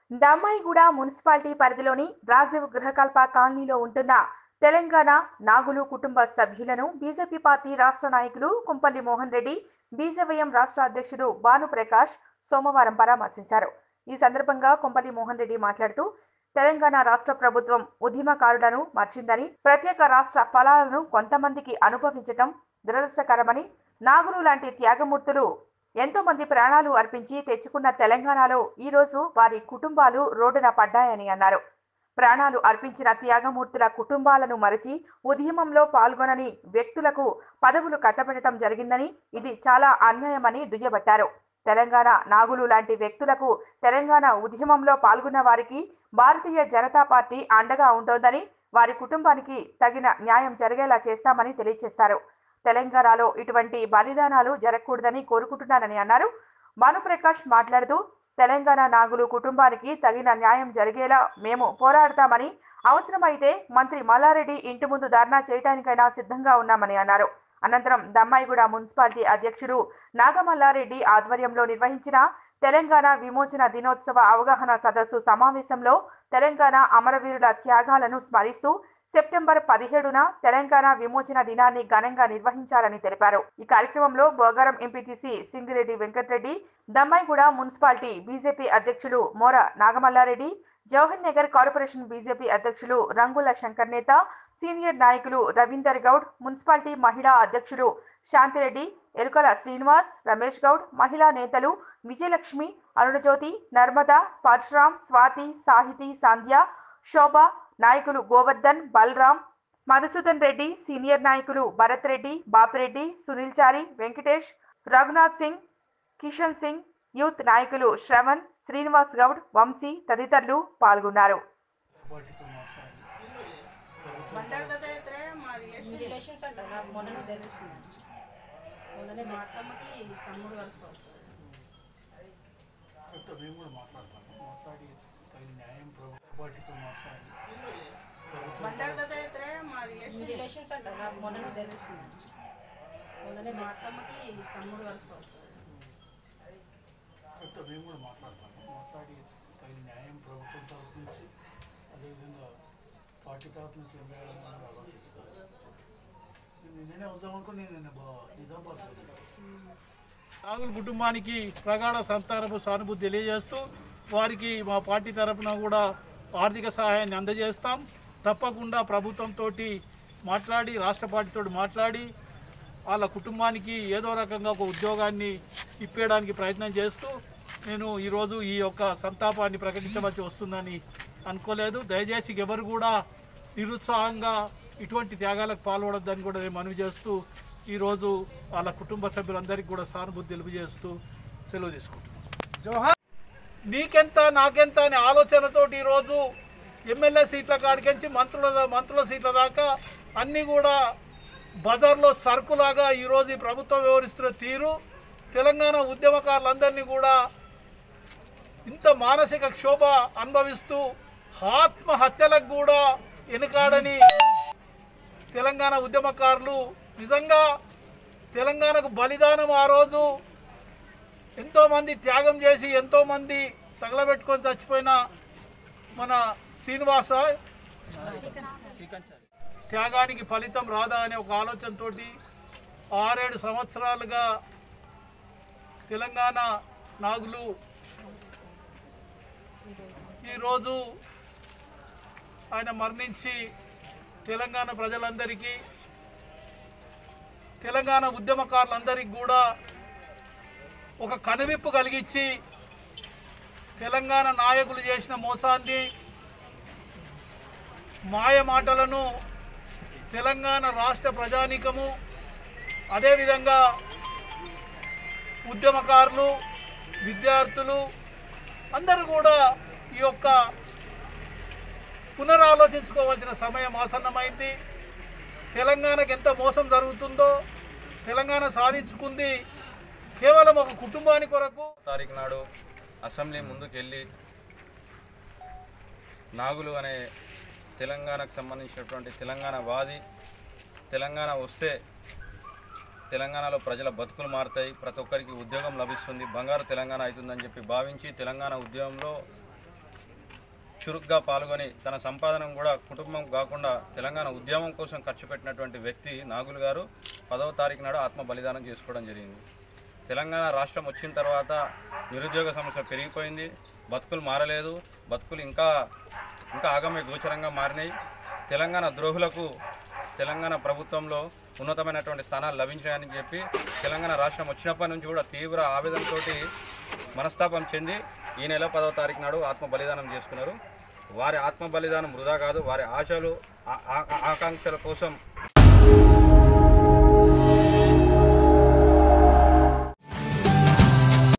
Dammaiguda municipality పరిధిలోని రాజీవ్ గృహకల్ప కాలనీలో ఉంటున్న తెలంగాణ నాగులు కుటుంబ సభ్యులను బీజేపీ పార్టీ రాష్ట్ర నాయకులు కుంపల్లి మోహన్ రెడ్డి బీజేవైఎం రాష్ట్ర అధ్యక్షుడు భానుప్రకాష్ సోమవారం పరామర్శించారు ఈ సందర్భంగా కొంపల్లి మోహన్ రెడ్డి మాట్లాడుతూ తెలంగాణ రాష్ట్ర ప్రభుత్వం ఉద్యమకారులను మర్చిందని ప్రత్యేక రాష్ట్ర ఫలాలను కొంతమందికి అనుభవించటం దురదృష్టకరమని నాగులు లాంటి త్యాగమూర్తులు ఎంతో మంది ప్రాణాలు అర్పించి తెచ్చుకున్న తెలంగాణలో ఈ రోజు వారి కుటుంబాలు రోడ్డున పడ్డాయని అన్నారు ప్రాణాలు అర్పించిన త్యాగమూర్తుల కుటుంబాలను మరచి ఉద్యమంలో పాల్గొనని వ్యక్తులకు పదవులు కట్టబెట్టడం జరిగిందని ఇది చాలా అన్యాయమని దుయ్యబట్టారు తెలంగాణ నాగులు లాంటి వ్యక్తులకు తెలంగాణ ఉద్యమంలో పాల్గొన్న వారికి భారతీయ జనతా పార్టీ అండగా ఉంటోందని వారి కుటుంబానికి తగిన న్యాయం జరిగేలా చేస్తామని తెలియజేశారు తెలంగాణలో ఇటువంటి బలిదానాలు జరగకూడదని కోరుకుంటున్నానని అన్నారు భానుప్రకాష్ మాట్లాడుతూ తెలంగాణ నాగులు కుటుంబానికి తగిన న్యాయం జరిగేలా మేము పోరాడతామని అవసరమైతే మంత్రి మల్లారెడ్డి ఇంటి ముందు ధర్నా చేయడానికైనా సిద్ధంగా ఉన్నామని అన్నారు అనంతరం దమ్మాయిగూడ మున్సిపాలిటీ అధ్యక్షుడు నాగమల్లారెడ్డి ఆధ్వర్యంలో నిర్వహించిన తెలంగాణ విమోచన దినోత్సవ అవగాహన సదస్సు సమావేశంలో తెలంగాణ అమరవీరుల త్యాగాలను స్మరిస్తూ సెప్టెంబర్ పదిహేడున తెలంగాణ విమోచన దినాన్ని ఘనంగా నిర్వహించాలని తెలిపారు ఈ కార్యక్రమంలో Bogaram MPTC Singireddy Venkatareddy Dammaiguda municipality BJP అధ్యక్షులు మోర నాగమల్లారెడ్డి జవహర్ నగర్ కార్పొరేషన్ బీజేపీ అధ్యక్షులు రంగుల శంకర్ నేత సీనియర్ నాయకులు రవీందర్ గౌడ్ మున్సిపాలిటీ మహిళా అధ్యక్షులు శాంతిరెడ్డి ఎరుకల శ్రీనివాస్ రమేష్ గౌడ్ మహిళా నేతలు విజయలక్ష్మి అరుణజ్యోతి నర్మద పరశురాం స్వాతి సాహితి సంధ్య శోభ నాయకులు గోవర్ధన్ బలరాం మధుసూదన్ రెడ్డి సీనియర్ నాయకులు భరత్ రెడ్డి బాపిరెడ్డి సునీల్ చారి వెంకటేష్ రఘునాథ్ సింగ్ కిషన్ సింగ్ యూత్ నాయకులు శ్రవణ్ శ్రీనివాస్ గౌడ్ వంశీ తదితరులు పాల్గొన్నారు మండలదైతే ఇతరే మరి మీ రిలేషన్స్ అంట నాకు మొన్ననే తెలుసుకున్నాను మొన్ననే మా తెలుసు అత్తమ్మకి తమ్ముడు వరుస చెప్తా మేము కూడా మాట్లాడతాము మాట్లాడి తగిన న్యాయం ప్రభుత్వ పార్టీతో మాట్లాడి మండలదైతే ఇతరే మరి మీ రిలేషన్స్ అంట నాకు మొన్ననే తెలుసుకున్నాను మొన్ననే మా తెలుసు అత్తమ్మకి తమ్ముడు వరుస చెప్తా మేము కూడా మాట్లాడతాము మాట్లాడి తగిన న్యాయం ప్రభుత్వం తరఫు నుంచి అదేవిధంగా పార్టీ తరఫు నుంచి ఏం వేయాలని కూడా ఆలోచిస్తాను నేను నిన్ననే వద్దామనుకుని నేను నిన్న బా నిజామాబాద్ వెళ్ళాను. నాగుల కుటుంబానికి ప్రగాఢ సంతానపు సానుభూతి తెలియజేస్తూ వారికి మా పార్టీ తరఫున కూడా ఆర్థిక సహాయాన్ని అందజేస్తాం తప్పకుండా ప్రభుత్వంతో మాట్లాడి రాష్ట్ర పార్టీతో మాట్లాడి వాళ్ళ కుటుంబానికి ఏదో రకంగా ఒక ఉద్యోగాన్ని ఇప్పేయడానికి ప్రయత్నం చేస్తూ నేను ఈరోజు ఈ యొక్క సంతాపాన్ని ప్రకటించవలసి వస్తుందని అనుకోలేదు దయచేసి ఎవరు కూడా నిరుత్సాహంగా ఇటువంటి త్యాగాలకు పాల్పడొద్దని కూడా నేను మనవి చేస్తూ ఈరోజు వాళ్ళ కుటుంబ సభ్యులందరికీ కూడా సానుభూతి తెలియజేస్తూ సెలవు తీసుకుంటున్నాను జోహార్ నీకెంత నాకెంత అనే ఆలోచనతోటి ఈరోజు ఎమ్మెల్యే సీట్ల కాడికించి మంత్రుల మంత్రుల సీట్ల దాకా అన్నీ కూడా బజార్లో సరుకులాగా ఈరోజు ఈ ప్రభుత్వం వ్యవహరిస్తున్న తీరు తెలంగాణ ఉద్యమకారులందరినీ కూడా ఇంత మానసిక క్షోభ అనుభవిస్తూ ఆత్మహత్యలకు కూడా వెనుకాడని తెలంగాణ ఉద్యమకారులు నిజంగా తెలంగాణకు బలిదానం ఆ రోజు ఎంతోమంది త్యాగం చేసి ఎంతోమంది తగలబెట్టుకొని చచ్చిపోయిన మన శ్రీనివాస త్యాగానికి ఫలితం రాదా అనే ఒక ఆలోచనతోటి ఆరేడు సంవత్సరాలుగా తెలంగాణ నాగులు ఈరోజు ఆయన మరణించి తెలంగాణ ప్రజలందరికీ తెలంగాణ ఉద్యమకారులందరికీ కూడా ఒక కనువిప్పు కలిగించి తెలంగాణ నాయకులు చేసిన మోసాన్ని మాయ మాటలను తెలంగాణ రాష్ట్ర ప్రజానీకము అదేవిధంగా ఉద్యమకారులు విద్యార్థులు అందరూ కూడా ఈ యొక్క పునరాలోచించుకోవాల్సిన సమయం ఆసన్నమైంది తెలంగాణకు ఎంత మోసం జరుగుతుందో తెలంగాణ సాధించుకుంది కేవలం ఒక కుటుంబాని కొరకు తారీఖు నాడు అసెంబ్లీ ముందుకెళ్ళి నాగులు అనే తెలంగాణకు సంబంధించినటువంటి తెలంగాణ వాది తెలంగాణ వస్తే తెలంగాణలో ప్రజల బతుకులు మారుతాయి ప్రతి ఒక్కరికి ఉద్యోగం లభిస్తుంది బంగారు తెలంగాణ అవుతుందని చెప్పి భావించి తెలంగాణ ఉద్యమంలో చురుగ్గా పాల్గొని తన సంపాదన కూడా కుటుంబం కాకుండా తెలంగాణ ఉద్యమం కోసం ఖర్చు పెట్టినటువంటి వ్యక్తి నాగులు గారు పదవ తారీఖు నాడు ఆత్మ బలిదానం చేసుకోవడం జరిగింది తెలంగాణ రాష్ట్రం వచ్చిన తర్వాత నిరుద్యోగ సమస్య పెరిగిపోయింది బతుకులు మారలేదు బతుకులు ఇంకా ఇంకా ఆగమ్య గోచరంగా మారినాయి తెలంగాణ ద్రోహులకు తెలంగాణ ప్రభుత్వంలో ఉన్నతమైనటువంటి స్థానాలు లభించాయని చెప్పి తెలంగాణ రాష్ట్రం వచ్చినప్పటి నుంచి కూడా తీవ్ర ఆవేదనతోటి మనస్తాపం చెంది ఈ నెల పదవ తారీఖు నాడు ఆత్మ బలిదానం చేసుకున్నారు వారి ఆత్మ బలిదానం వృధా కాదు వారి ఆశలు ఆ- ఆ- ఆకాంక్షల కోసం